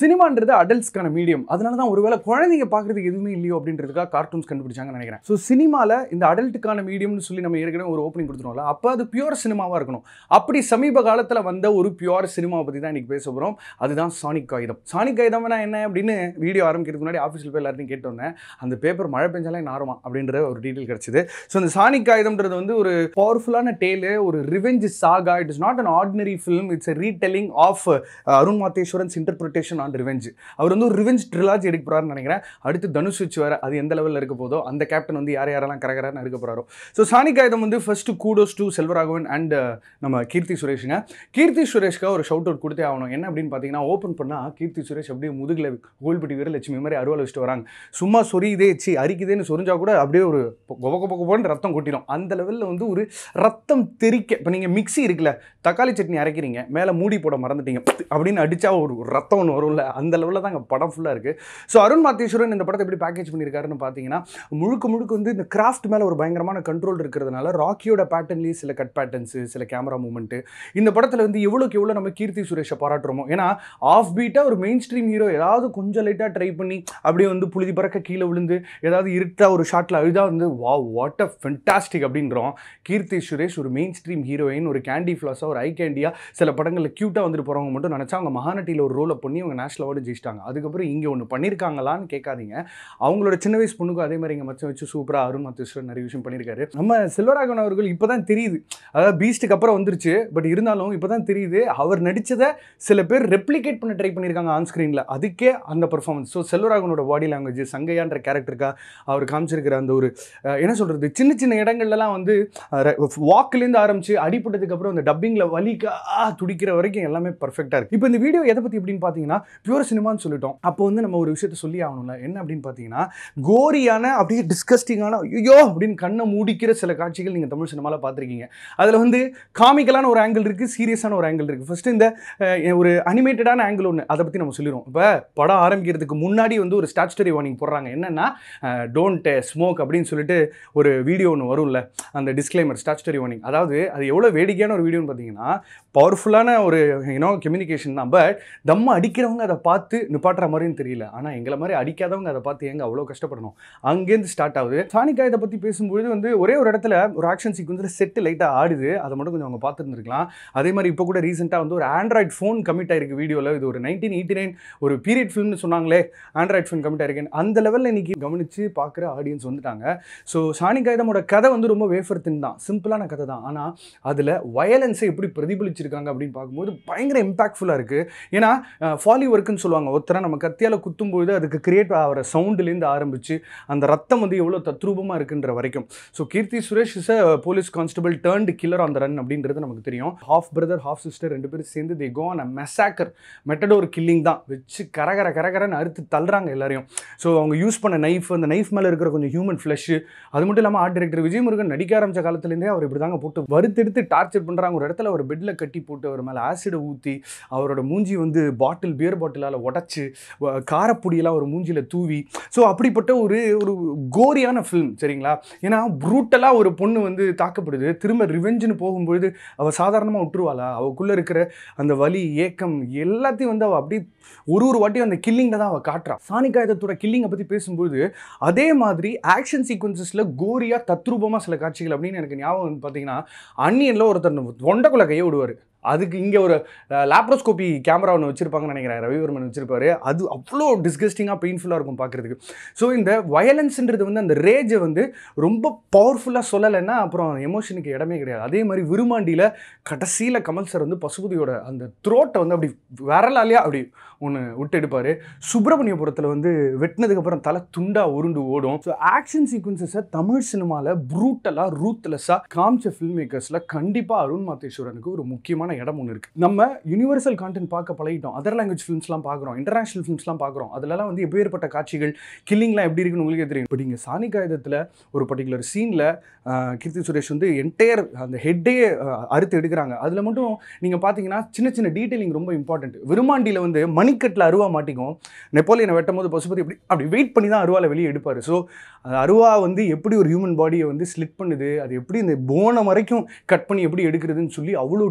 சினிமான்றது அடல்ட்ஸ்க்கான medium அதனால தான் ஒருவேளை குழந்தைங்க பார்க்குறதுக்கு எதுவுமே இல்லையோ அப்படின்றதுக்காக கார்ட்டூன்ஸ் கண்டுபிடிச்சாங்கன்னு நினைக்கிறேன் ஸோ சினிமாவில் இந்த அடல்ட்டுக்கான மீடியம்னு சொல்லி நம்ம ஏற்கனவே ஒரு ஓப்பனிங் கொடுத்துருவோம்ல அப்போ அது பியூர் சினிமாவாக இருக்கணும் அப்படி சமீப காலத்தில் வந்த ஒரு பியூர் சினிமாவை பற்றி தான் இன்றைக்கி பேச போகிறோம் அதுதான் சானிக் காகிதம் சானிக் காகிதம்னா என்ன அப்படின்னு வீடியோ ஆரம்பிக்கிறதுக்கு முன்னாடி ஆஃபீஸில் போய் எல்லாத்தையும் கேட்டு வந்தேன் அந்த பேப்பர் மழை பெஞ்சாலே நாருமா அப்படின்ற ஒரு டீட்டெயில் கிடச்சிது ஸோ அந்த சானிக் காகிதம்ன்றது வந்து ஒரு பவர்ஃபுல்லான டேலு ஒரு revenge saga it is not an ordinary film it's a retelling of Arun Matheswaran's interpretation on revenge அவர் வந்து ஒரு ரிவெஞ்ச் ட்ரிலாஜி எடுக்க போறாருன்னு நினைக்கிறேன் அடுத்து தனுஷ் வச்சு வேற அது எந்த லெவலில் இருக்க போதோ அந்த கேப்டன் வந்து யார் யாரெல்லாம் கரகரான்னு இருக்க போறாரோ ஸோ சானிக் ஆயுதம் வந்து first kudos to Selvaraghavan and நம்ம கீர்த்தி சுரேஷுங்க கீர்த்தி சுரேஷ்க்கு ஒரு ஷவுட் அவுட் கொடுத்தே ஆகணும் என்ன அப்படின்னு பார்த்தீங்கன்னா ஓப்பன் பண்ணால் கீர்த்தி சுரேஷ் அப்படியே முதுகில் கோல்பட்டி வீரலட்சுமி மாதிரி அருவாள் வச்சுட்டு வராங்க சும்மா சொரியுதே சி அரிக்குதேன்னு சொரிஞ்சா கூட அப்படியே ஒரு கொப கொப கொபன்னு ரத்தம் கொட்டிடும் அந்த லெவலில் வந்து ஒரு ரத்தம் தெறிக்க இப்போ நீங்கள் மிக்ஸி இருக்குல்ல தக்காளி சட்னி அரைக்கிறீங்க மேலே மூடி போட மறந்துட்டீங்க அப்படின்னு அடிச்சா ஒரு ரத்தம் ஒன்று வரும்ல அந்த லெவலில் தான் படம் ஃபுல்லாக இருக்குது ஸோ அருண் மாத்தேஸ்வரன் இந்த படத்தை எப்படி பேக்கேஜ் பண்ணியிருக்காருன்னு பார்த்தீங்கன்னா முழுக்க முழுக்க வந்து இந்த கிராஃப்ட் மேலே ஒரு பயங்கரமான கண்ட்ரோல் இருக்கிறதுனால ராக்கியோட பேட்டர்ன்லேயே சில கட் பேட்டர்ன்ஸு சில கேமரா மூமெண்ட்டு இந்த படத்தில் வந்து எவ்வளோக்கு எவ்வளோ நம்ம கீர்த்தி சுரேஷை பாராட்டுறோமோ ஏன்னா ஆஃப் பீட்டாக ஒரு மெயின் ஸ்ட்ரீம் ஹீரோ ஏதாவது கொஞ்சம் லைட்டாக ட்ரை பண்ணி அப்படியே வந்து புழுதி பறக்க கீழே விழுந்து ஏதாவது இருட்டா ஒரு ஷாட்டில் அழுதா வந்து வா வாட் அ ஃபென்டாஸ்டிக் அப்படின்றோம் கீர்த்தி சுரேஷ் ஒரு மெயின் ஸ்ட்ரீம் ஹீரோயின் ஒரு கேண்டி ஃப்ளாஸாக ஒரு ஐ கேண்டியாக சில படங்களில் க்யூட்டாக வந்துட்டு போகிறவங்க மட்டும் நினச்சா அவங்க மகாநட்டியில் ஒரு ரோலை பண்ணி அவங்க நேஷனல் அவார்டு ஜெயிச்சிட்டாங்க அதுக்கப்புறம் இங்கே ஒன்று பண்ணியிருக்காங்களான்னு கேட்காதீங்க அவங்களோட சின்ன வயசு பொண்ணுக்கும் அதே மாதிரி இங்கே மச்சம் வச்சு சூப்பராக அருண் மத்தேஸ்வரன் நிறைய விஷயம் பண்ணியிருக்காரு நம்ம செல்வராகவன் அவர்கள் இப்போ தான் தெரியுது அதாவது பீஸ்ட்டுக்கு அப்புறம் வந்துருச்சு பட் இருந்தாலும் இப்போ தான் தெரியுது அவர் நடித்ததை சில பேர் ரெப்ளிகேட் பண்ண ட்ரை பண்ணியிருக்காங்க ஆன் ஸ்க்ரீனில் அதுக்கே அந்த பர்ஃபார்மன்ஸ் ஸோ செல்வராகவனோட பாடி லாங்குவேஜ் சங்கையான்ற கேரக்டருக்கா அவர் காமிச்சிருக்கிற அந்த ஒரு அஹ், என்ன சொல்கிறது சின்ன சின்ன இடங்கள்லாம் வந்து வாக்குலேருந்து ஆரம்பிச்சு அடிப்பட்டதுக்கு அப்புறம் அந்த டப்பிங்கில் வலிக்க ஆ துடிக்கிற வரைக்கும் எல்லாமே பர்ஃபெக்டாக இருக்குது இப்போ இந்த வீடியோ எதை பற்றி எப்படின்னு பார்த்தீங்கன்னா பியூர் சினிமான்னு சொல்லிட்டோம் அப்போ வந்து நம்ம ஒரு விஷயத்த சொல்லி ஆகணும்ல என்ன அப்படின்னு பார்த்தீங்கன்னா கோரியான அப்படியே டிஸ்கஸ்டிங்கான ஐயோ அப்படின்னு கண்ணை மூடிக்கிற சில காட்சிகள் நீங்கள் தமிழ் சினிமாவில் பார்த்துருக்கீங்க அதில் வந்து காமிக்கலான ஒரு ஆங்கிள் இருக்குது சீரியஸான ஒரு ஆங்கிள் இருக்குது ஃபஸ்ட்டு இந்த அஹ், ஒரு அனிமேட்டடான ஆங்கிள் ஒன்று அதை பற்றி நம்ம சொல்லிடுவோம் இப்போ படம் ஆரம்பிக்கிறதுக்கு முன்னாடி வந்து ஒரு ஸ்டாச்சுட்டரி வார்னிங் போடுறாங்க என்னென்னா டோன்ட் ஸ்மோக் அப்படின்னு சொல்லிட்டு ஒரு வீடியோ ஒன்று வரும்ல அந்த டிஸ்க்ளைமர் ஸ்டாச்சுட்டரி வார்னிங் அதாவது அது எவ்வளோ வேடிக்கையான ஒரு வீடியோன்னு பார்த்தீங்கன்னா பவர்ஃபுல்லான ஒரு யூனோ கம்யூனிகேஷன் தான் பட் தம்ம அடிக்கிறவங்க அதை பார்த்து நிப்பாட்டுற மாதிரியும் தெரியல ஆனால் எங்களை மாதிரி அடிக்காதவங்க அதை பார்த்து எங்க அவ்வளோ கஷ்டப்படணும் அங்கேருந்து ஸ்டார்ட் ஆகுது சானிகா இதை பற்றி பேசும்பொழுது வந்து ஒரே ஒரு இடத்துல ஒரு ஆக்ஷன் சீக்வன்ஸில் செட்டு லைட்டாக ஆடுது அதை மட்டும் கொஞ்சம் அவங்க பார்த்துருந்துருக்கலாம் அதே மாதிரி இப்போ கூட ரீசெண்டாக வந்து ஒரு ஆண்ட்ராய்ட் ஃபோன் கமிட் ஆயிருக்கு வீடியோவில் இது ஒரு நைன்டீன் எயிட்டி நைன் ஒரு பீரியட் ஃபிலிம்னு சொன்னாங்களே ஆண்ட்ராய்ட் ஃபோன் கமிட் ஆயிருக்கேன் அந்த லெவலில் இன்னைக்கு கவனித்து பார்க்குற ஆடியன்ஸ் வந்துட்டாங்க ஸோ சானிகாயுதமோட கதை வந்து ரொம்ப வேஃபர் தின் தான் சிம்பிளான கதை தான் ஆனால் அதில் வயலன்ஸை எப்படி பிரதிபலிச்சிருக்காங்க அப்படின்னு பார்க்கும்போது பயங்கர இம்பாக்ட்ஃபுல்லாக இருக்குது ஏன்னா ஃபாலி ஒர்க்குன்னு சொல்லுவாங்க ஒருத்தரை நம்ம கத்தியால் குத்தும்பொழுது அதுக்கு கிரியேட் ஆகிற சவுண்டுலேருந்து ஆரம்பித்து அந்த ரத்தம் வந்து எவ்வளோ தத்ரூபமாக இருக்குன்ற வரைக்கும் so Keerthy Suresh is a police constable turned killer on the run அப்படின்றது நமக்கு தெரியும் ஹாஃப் பிரதர் ஹாஃப் சிஸ்டர் ரெண்டு பேரும் சேர்ந்து they go on a massacre matador killing தான் வச்சு கரகர கரகரன்னு அறுத்து தள்ளுறாங்க எல்லாரையும் ஸோ அவங்க யூஸ் பண்ண நைஃப் அந்த நைஃப் மேலே இருக்கிற கொஞ்சம் ஹியூமன் ஃப்ளஷ் அது மட்டும் இல்லாமல் ஆர்ட் டைரக்டர் விஜயமுருகன் நடிக்க ஆரம்பிச்ச காலத்துலேருந்தே அவர் இப்படி தாங்க போட்டு வறுத்தெடுத்து டார்ச்சர் பண்ணுறாங்க ஒரு இடத்துல ஒரு பெட்டில் கட்டி போட்டு அவர் மேலே ஆசிடை ஊற்றி அவரோட மூஞ்சி வந்து பாட்டில் பியர் பாட்டிலால் உடச்சி காரப்பொடியெல்லாம் ஒரு மூஞ்சியில் தூவி ஸோ அப்படிப்பட்ட ஒரு ஒரு கோரியான ஃபிலிம் சரிங்களா ஏன்னா ப்ரூட்டலாக ஒரு பொண்ணு வந்து தாக்கப்படுது திரும்ப ரிவெஞ்சுன்னு போகும்பொழுது அவள் சாதாரணமாக விட்டுருவாளா அவளுக்குள்ளே இருக்கிற அந்த வலி ஏக்கம் எல்லாத்தையும் வந்து அவள் அப்படியே ஒரு ஒரு வாட்டியும் அந்த கில்லிங்கில் தான் அவள் காட்டுறா சாணிகாயத்தோட கில்லிங்கை பற்றி பேசும்போது அதே மாதிரி ஆக்ஷன் சீக்வன்சஸில் கோரியாக தத்ரூபமாக சில காட்சிகள் அப்படின்னு எனக்கு ஞாபகம் வந்து பார்த்தீங்கன்னா அன்னியனில் ஒருத்தர் தொண்டைக்குள்ளே கையை விடுவார் அதுக்கு இங்கே ஒரு லேப்ரோஸ்கோபி கேமரா ஒன்று வச்சுருப்பாங்கன்னு நினைக்கிறேன் ரவிவர்மன் வச்சிருப்பாரு அது அவ்வளோ டிஸ்கஸ்டிங்காக பெயின்ஃபுல்லாக இருக்கும் பார்க்குறதுக்கு ஸோ இந்த வயலன்ஸ்ன்றது வந்து அந்த ரேஜை வந்து ரொம்ப பவர்ஃபுல்லாக சொல்லலைன்னா அப்புறம் எமோஷனுக்கு இடமே கிடையாது அதே மாதிரி விருமாண்டியில் கடைசியில் கமல் சார் வந்து பசுபதியோட அந்த த்ரோட்டை வந்து அப்படி விரலாலேயே அப்படி ஒன்று விட்டு எடுப்பார் சுப்பிரமணியபுரத்தில் வந்து வெட்டினதுக்கப்புறம் தலை துண்டா உருண்டு ஓடும் ஸோ ஆக்ஷன் சீக்வன்சஸை தமிழ் சினிமாவில் ப்ரூட்டலாக ரூத்லெஸ்ஸாக காமிச்ச ஃபில்ம் மேக்கர்ஸில் கண்டிப்பாக அருண் மாத்தேஸ்வரனுக்கு ஒரு முக்கியமான இடம் ஒன்று இருக்குது நம்ம யூனிவர்சல் கான்டென்ட் பார்க்க பழகிட்டோம் அதர் லாங்குவேஜ் ஃபிலிம்ஸ்லாம் பார்க்குறோம் இன்டர்நேஷனல் ஃபிலிம்ஸ்லாம் பார்க்குறோம் அதிலலாம் வந்து எப்பேற்பட்ட காட்சிகள் கில்லிங்லாம் எப்படி இருக்குன்னு உங்களுக்கே தெரியும் இப்போ நீங்கள் சாணி காகிதத்தில் ஒரு பர்டிகுலர் சீனில் கீர்த்தி சுரேஷ் வந்து என்டையர் அந்த ஹெட்டே அறுத்து எடுக்கிறாங்க அதில் மட்டும் நீங்கள் பார்த்தீங்கன்னா சின்ன சின்ன டீட்டெயிலிங் ரொம்ப இம்பார்ட்டன்ட் விருமாண்டியில் வந்து மணிக்கட்டில் அருவா மாட்டிக்கும் நெப்போலியனை வெட்டும் போது பசுபதி அப்படி அப்படி வெயிட் பண்ணி தான் அருவாவில் வெளியே எடுப்பார் ஸோ அருவா வந்து எப்படி ஒரு ஹியூமன் பாடியை வந்து ஸ்லிட் பண்ணுது அது எப்படி இந்த போனை வரைக்கும் கட் பண்ணி எப்படி எடுக்கிறதுன்னு சொல்லி அவ்வளோ டீட்டெயிலிங்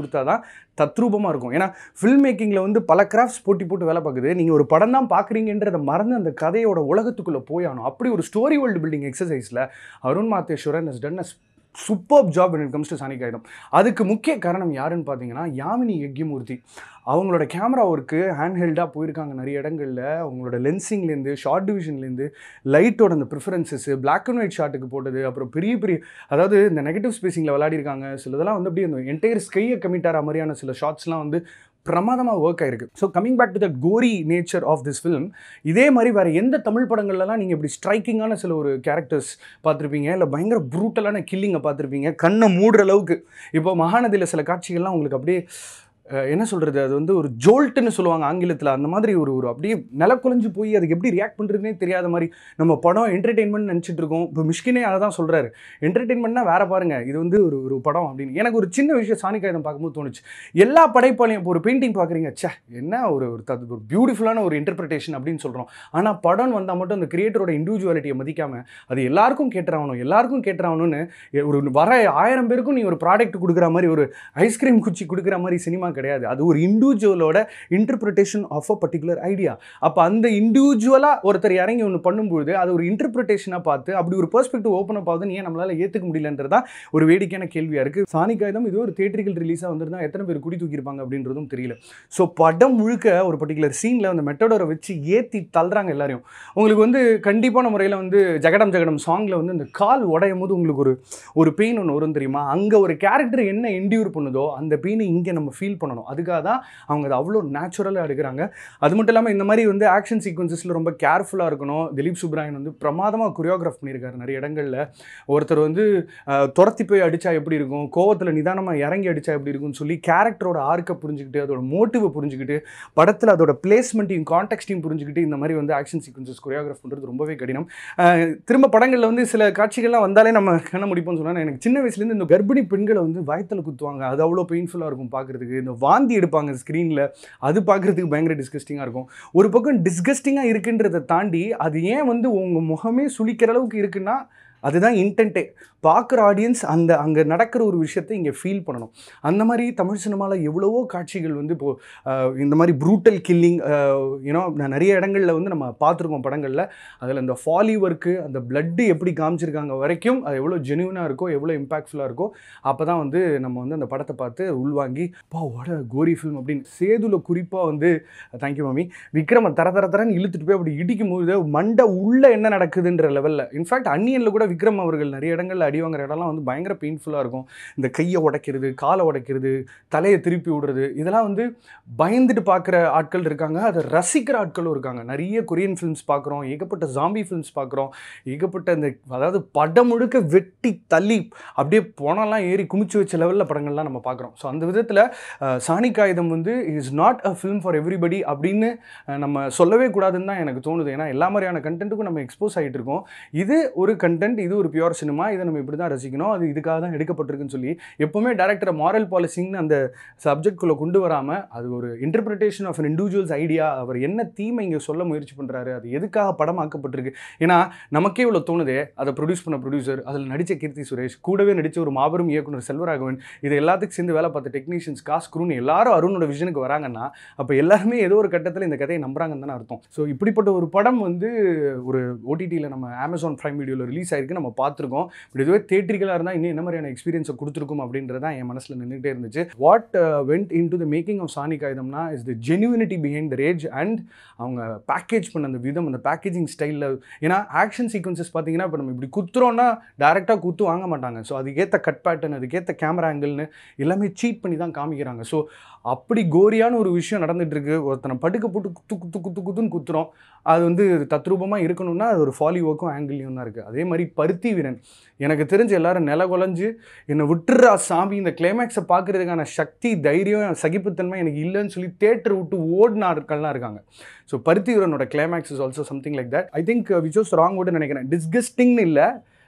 கொடுத்தா தான் தத்ரூபமாக இருக்கும் ஏன்னா ஃபில்ம் மேக்கிங்கில் வந்து பல கிராஃப்ட்ஸ் போட்டி போட்டு வேலை பார்க்குது நீங்கள் ஒரு படம் தான் பார்க்குறீங்கன்றதை மறந்து அந்த கதையோட உலகத்துக்குள்ளே போயாகணும் அப்படி ஒரு ஸ்டோரி வேர்ல்டு பில்டிங் எக்ஸசைஸில் Arun Matheswaran is done a super job when it comes to Saani Kaayidham அதுக்கு முக்கிய காரணம் யாருன்னு பார்த்தீங்கன்னா யாமினி யக்யமூர்த்தி அவங்களோட கேமரா ஒர்க்கு ஹேண்ட் ஹெல்டாக போயிருக்காங்க நிறைய இடங்களில் அவங்களோட லென்சிங்லேருந்து ஷார்ட் டிவிஷன்லேருந்து லைட்டோட அந்த ப்ரிஃபரன்சஸ் பிளாக் அண்ட் ஒயிட் ஷாட்டுக்கு போட்டது அப்புறம் பெரிய பெரிய அதாவது இந்த நெகட்டிவ் ஸ்பேசிங்கில் விளையாடிருக்காங்க சிலதெல்லாம் வந்து அப்படியே அந்த என்டையர் ஸ்கையை கமிட் ஆகிற மாதிரியான சில ஷார்ட்ஸ்லாம் வந்து பிரமாதமாக ஒர்க் ஆயிருக்கு so coming back to the gory nature of this film இதே மாதிரி வேறு எந்த தமிழ் படங்கள்லாம் நீங்கள் இப்படி ஸ்ட்ரைக்கிங்கான சில ஒரு கேரக்டர்ஸ் பார்த்துருப்பீங்க இல்லை பயங்கர ப்ரூட்டலான கில்லிங்கை பார்த்துருப்பீங்க கண்ணை மூடுற அளவுக்கு இப்போ மகாநதியில் சில காட்சிகள்லாம் உங்களுக்கு அப்படியே அஹ், என்ன சொல்கிறது அது வந்து ஒரு ஜோல்ட்டுன்னு சொல்லுவாங்க ஆங்கிலத்தில் அந்த மாதிரி ஒரு ஒரு அப்படியே நிலக்குலைஞ்சு போய் அதுக்கு எப்படி ரியாக்ட் பண்ணுறதுனே தெரியாத மாதிரி நம்ம படம் என்டர்டெயின்மெண்ட் நினச்சிட்டு இருக்கோம் இப்போ மிஷ்கினே அதை தான் சொல்கிறாரு என்டர்டெயின்மெண்ட்னா வேற பாருங்க இது வந்து ஒரு ஒரு படம் அப்படின்னு எனக்கு ஒரு சின்ன விஷயம் சாணிக்காயுதம் பார்க்கும்போது தோணுச்சு எல்லா படைப்பாளையும் இப்போ ஒரு பெயிண்டிங் பார்க்குறீங்க ச்சே என்ன ஒரு ஒரு தத் ஒரு பியூட்டிஃபுல்லான ஒரு இன்டர்பிரிட்டேஷன் அப்படின்னு சொல்கிறோம் ஆனால் படம் வந்தால் மட்டும் அந்த கிரியேட்டரோட இண்டிவிஜுவாலிட்டியை மதிக்காமல் அது எல்லாருக்கும் கேட்டுறாகணும் எல்லாருக்கும் கேட்டுறாகணும்னு ஒரு வர ஆயிரம் பேருக்கும் நீ ஒரு ப்ராடக்ட் கொடுக்குற மாதிரி ஒரு ஐஸ்கிரீம் குச்சி கொடுக்குற மாதிரி சினிமா கிடையாது அது ஒரு இண்டிவிஜுவலோட interpretation of a particular idea அப்போ அந்த இண்டிவிஜுவலாக ஒருத்தர் இறங்கி ஒன்று பண்ணும்போது அது ஒரு இன்டர்பிரிட்டேஷனாக பார்த்து அப்படி ஒரு பெர்ஸ்பெக்டிவ் ஓப்பன் அப் ஆகுதுன்னு ஏன் நம்மளால் ஏற்றுக்க முடியலன்றதா ஒரு வேடிக்கையான கேள்வியாக இருக்குது சாணிக்காயுதம் இது ஒரு தேட்டரிக்கல் ரிலீஸாக வந்திருந்தா எத்தனை பேர் குடி தூக்கியிருப்பாங்க அப்படின்றதும் தெரியல ஸோ படம் முழுக்க ஒரு பர்டிகுலர் சீனில் அந்த மெட்டடோரை வச்சு ஏற்றி தள்ளுறாங்க எல்லாரையும் உங்களுக்கு வந்து கண்டிப்பான முறையில் வந்து ஜெகடம் ஜெகடம் சாங்கில் வந்து இந்த கால் உடையும் போது உங்களுக்கு ஒரு ஒரு பெயின் ஒன்று வரும் தெரியுமா அங்கே ஒரு கேரக்டர் என்ன என்டியூர் பண்ணுதோ அந்த பெயினை இங்கே நம்ம ஃபீல் பண்ணணும் அதுக்காக தான் அவங்க அதை அவ்வளோ நேச்சுரலாக எடுக்கிறாங்க அது மட்டும் இல்லாமல் இந்த மாதிரி வந்து ஆக்ஷன் சீக்வன்சஸில் ரொம்ப கேர்ஃபுல்லாக இருக்கணும் திலீப் சுப்ராயன் வந்து பிரமாதமாக கொரியோகிராஃப் பண்ணியிருக்காரு நிறைய இடங்களில் ஒருத்தர் வந்து அஹ், துரத்தி போய் அடித்தா எப்படி இருக்கும் கோவத்தில் நிதானமாக இறங்கி அடித்தா எப்படி இருக்கும்னு சொல்லி கேரக்டரோட ஆர்க்கை புரிஞ்சுக்கிட்டு அதோட மோட்டிவை புரிஞ்சுக்கிட்டு படத்தில் அதோட பிளேஸ்மெண்ட்டையும் கான்டெக்ட்டையும் புரிஞ்சுக்கிட்டு இந்த மாதிரி வந்து ஆக்ஷன் சீக்வன்சஸ் கொரியோகிராஃப் பண்ணுறது ரொம்பவே கடினம் அஹ், திரும்ப படங்களில் வந்து சில காட்சிகள்லாம் வந்தாலே நம்ம கண்ண முடிப்போம்னு சொன்னால் எனக்கு சின்ன வயசுலேருந்து இந்த கர்ப்பிணி பெண்களை வந்து வயத்தில் குத்துவாங்க அது அவ்வளோ பெயின்ஃபுல்லாக இருக்கும் பார்க்குறதுக்கு இந்த வாந்தி எடுப்பாங்க ஸ்க்ரீனில் அது பார்க்குறதுக்கு பயங்கர டிஸ்கஸ்டிங்காக இருக்கும் ஒரு பக்கம் டிஸ்கஸ்டிங்காக இருக்குன்றதை தாண்டி அது ஏன் வந்து உங்கள் முகமே சுளிக்கிற அளவுக்கு இருக்குன்னா அதுதான் இன்டென்ட்டே பார்க்குற ஆடியன்ஸ் அந்த அங்கே நடக்கிற ஒரு விஷயத்தை இங்கே ஃபீல் பண்ணணும் அந்த மாதிரி தமிழ் சினிமாவில் எவ்வளவோ காட்சிகள் வந்து இப்போது இந்த மாதிரி ப்ரூட்டல் கில்லிங் யூனோ நிறைய இடங்களில் வந்து நம்ம பார்த்துருக்கோம் படங்களில் அதில் இந்த ஃபாலி ஒர்க்கு அந்த பிளட்டு எப்படி காமிச்சிருக்காங்க வரைக்கும் அது எவ்வளோ ஜெனுவனாக இருக்கோ எவ்வளோ இம்பாக்ட்ஃபுல்லாக இருக்கோ அப்போ தான் வந்து நம்ம வந்து அந்த படத்தை பார்த்து உள்வாங்கி பா வட கோரி ஃபில்ம் அப்படின்னு சேதுல குறிப்பாக வந்து தேங்க்யூ மாமி விக்ரம தர தர தரன்னு இழுத்துட்டு போய் அப்படி இடிக்கும் போது மண்டை உள்ள என்ன நடக்குதுன்ற லெவலில் இன்ஃபேக்ட் அன்னியனில் கூட விக்ரம் அவர்கள் நிறைய இடங்களில் அடி வாங்குற இடம்லாம் வந்து பயங்கர பெயின்ஃபுல்லாக இருக்கும் இந்த கையை உடைக்கிறது காலை உடைக்கிறது தலையை திருப்பி விடுறது இதெல்லாம் வந்து பயந்துட்டு பார்க்குற ஆட்கள் இருக்காங்க அதை ரசிக்கிற ஆட்களும் இருக்காங்க நிறைய கொரியன் ஃபிலிம்ஸ் பார்க்குறோம் ஏகப்பட்ட ஜாம்பி ஃபிலிம்ஸ் பார்க்குறோம் ஏகப்பட்ட இந்த அதாவது படம் முழுக்க வெட்டி தள்ளி அப்படியே போனெல்லாம் ஏறி குமிச்சு வச்ச லெவலில் படங்கள்லாம் நம்ம பார்க்குறோம் ஸோ அந்த விதத்தில் சாணி காகிதம் வந்து is not a film for everybody அப்படின்னு அஹ், நம்ம சொல்லவே கூடாதுன்னு தான் எனக்கு தோணுது ஏன்னா எல்லா மாதிரியான கண்டென்ட்டுக்கும் நம்ம எக்ஸ்போஸ் ஆகிட்டு இருக்கோம் இது ஒரு கண்டென்ட் இது ஒரு பியூர் சினிமா இதை நம்ம இப்படி தான் ரசிக்கணும் அது இதுக்காக தான் எடுக்கப்பட்டிருக்குன்னு சொல்லி எப்போவுமே டேரக்டர் மாரல் பாலிசிங்னு அந்த சப்ஜெக்ட்குள்ளே கொண்டு வராமல் அது ஒரு interpretation of an individuals idea அவர் என்ன தீமை இங்கே சொல்ல முயற்சி பண்ணுறாரு அது எதுக்காக படமாக்கப்பட்டிருக்கு ஏன்னா நமக்கே இவ்வளோ தோணுதே அதை ப்ரொடியூஸ் பண்ண ப்ரொடியூசர் அதில் நடித்த கீர்த்தி சுரேஷ் கூடவே நடித்த ஒரு மாபெரும் இயக்குனர் செல்வராகவன் இது எல்லாத்துக்கும் சேர்ந்து வேலை பார்த்த டெக்னீஷியன்ஸ் காஸ் குரூன்னு எல்லாரும் அருணோட விஷனுக்கு வராங்கன்னா அப்போ எல்லாருமே ஏதோ ஒரு கட்டத்தில் இந்த கதையை நம்புறாங்கன்னு தானே அர்த்தம் ஸோ இப்படிப்பட்ட ஒரு படம் வந்து ஒரு ஓடிடியில் நம்ம அமேசான் ப்ரைம் வீடியோவில் ரிலீஸ் ஆயிருக்கு நம்ம பார்த்துருக்கோம் பட் இதுவே தேட்டரிக்கலாக இருந்தால் இன்னும் என்ன மாதிரியான எக்ஸ்பீரியன்ஸை கொடுத்துருக்கும் அப்படின்றது தான் என் மனசில் நின்றுட்டே இருந்துச்சு what went into the making of Saani காகிதம்னா is the genuinity behind the rage and அவங்க பேக்கேஜ் பண்ண அந்த விதம் அந்த பேக்கேஜிங் ஸ்டைலில் ஏன்னா ஆக்ஷன் சீக்வன்சஸ் பார்த்தீங்கன்னா இப்போ நம்ம இப்படி குத்துறோன்னா டேரெக்டாக குத்து வாங்க மாட்டாங்க ஸோ அதுக்கேற்ற கட் பேட்டர்ன் அதுக்கேற்ற கேமரா ஆங்கிள்னு எல்லாமே சீட் பண்ணி தான் காமிக்கிறாங்க ஸோ அப்படி கோரியான ஒரு விஷயம் நடந்துட்டு இருக்கு ஒருத்தனை படுக்க போட்டு குத்து குத்து குத்து குத்துன்னு குத்துறோம் அது வந்து தத்ரூபமாக இருக்கணும்னா அது ஒரு ஃபாலி ஒர்க்கும் ஆங்கிள்லையும் தான் இருக்குது அதே மாதிரி பருத்தி வீரன் எனக்கு தெரிஞ்ச எல்லாரும் நில குலைஞ்சு என்னை விட்டுறா சாமி இந்த கிளைமேக்ஸை பார்க்கறதுக்கான சக்தி தைரியம் சகிப்புத்தன்மை எனக்கு இல்லைன்னு சொல்லி தேட்டர் விட்டு ஓடின ஆட்கள்லாம் இருக்காங்க ஸோ பருத்தி வீரனோட climax is also something like that I think which was wrong கூட நினைக்கிறேன் டிஸ்கஸ்டிங்னு இல்லை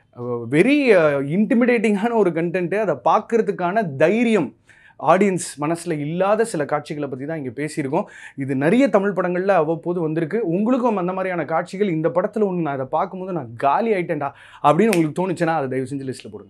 வெரி இன்டிமிடேட்டிங்கான ஒரு கண்டென்ட்டு அதை பார்க்கறதுக்கான தைரியம் ஆடியன்ஸ் மனசில் இல்லாத சில காட்சிகளை பற்றி தான் இங்கே பேசியிருக்கோம் இது நிறைய தமிழ் படங்களில் அவ்வப்போது வந்திருக்கு உங்களுக்கும் அந்த மாதிரியான காட்சிகள் இந்த படத்தில் ஒன்று நான் அதை பார்க்கும்போது நான் காலி ஆயிட்டேன்டா அப்படின்னு உங்களுக்கு தோணுச்சுன்னா அதை தயவு செஞ்சு லிஸ்ட்டில் போடுங்க